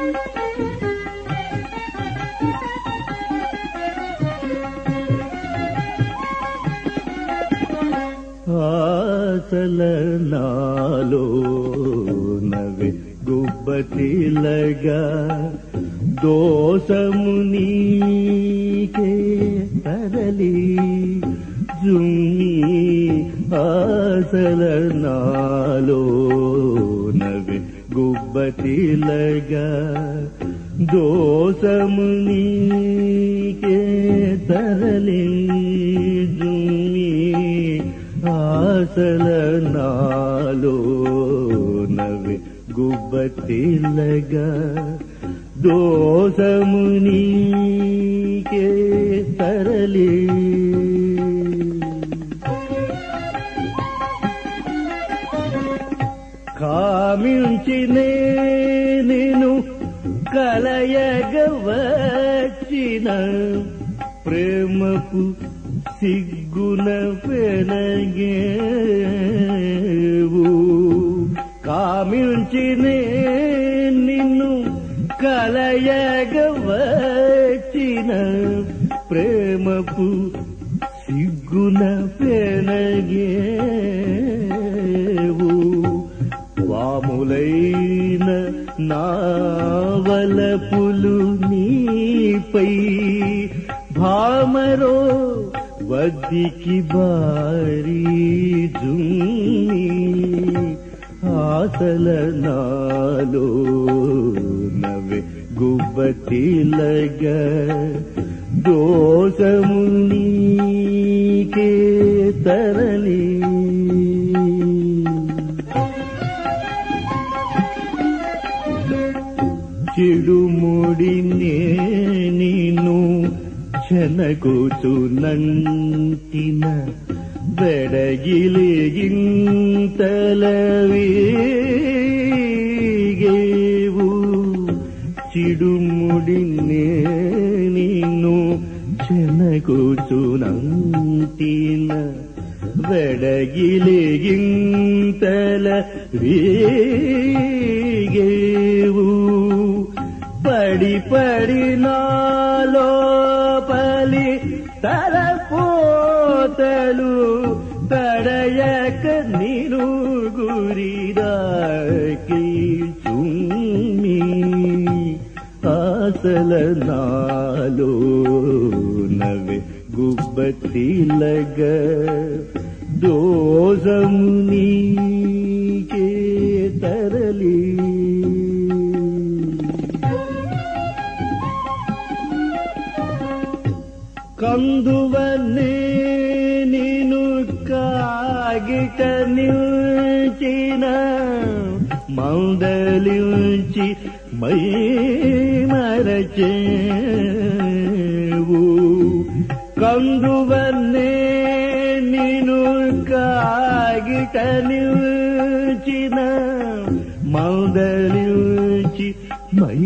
ఆసల నాలో నవే గుబ్బతిలగా దోషము నీకే తరలి జుమ్మి ఆసల నాలో నవే గుబ్బతిలగా దోషము నీకే తరలి జుమ్మి ఆసల నాలో నవి గుబ్బతిల్లగా దోషము నీకే తరలి కామించినే నేను కలయగవచ్చిన ప్రేమపు సిగ్గున పెనగేవు కామించినే నిన్ను కలయగవచ్చిన ప్రేమపు సిగ్గున పెనగేవు వాములైన నావలపులు నీపై భామరో వద్దికి బారీ జుమ్మి ఆసల నాలో నవే గుబ్బతిలగ దోషము నీకే తరలి చిడుముడి నేను చెనగూచునంటిన బెడగిలిగింతలవీగేవు చిడుముడి నేను చెనగూచునంటిన వెడగిలిగింతల వీగేవు పడి పడి నాలో పలి తలపోతలు తడయక నీరు గురిదాకి చుమ్మి ఆసల నాలో నవే గుబ్బతిలగ దోషము నీకే తరలి కందువనే నేను కాగిట నిల్చిన మందలించి మై మరచేవు కందువనే నేను కాగిట నిల్చిన మందలించి మై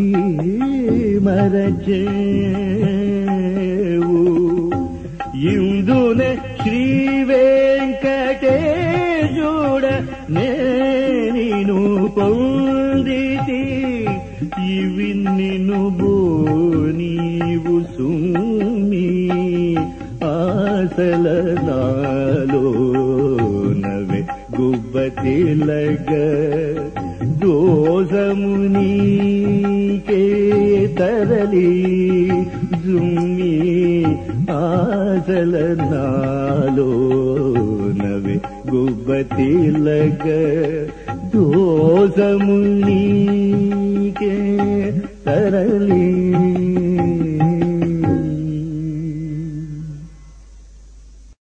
మరచేవు ఇందునే శ్రీ వెంకటేశుడ నేను పొందితి ఇవి నిన్ను బో నీవు సుమ్మి ఆసల నాలో నవే గుబ్బతిలగ దోషము నీకే తరలి జుమ్మి ఆసల నాలో నవే గుబ్బతిలగ దోషము నీకే తరలి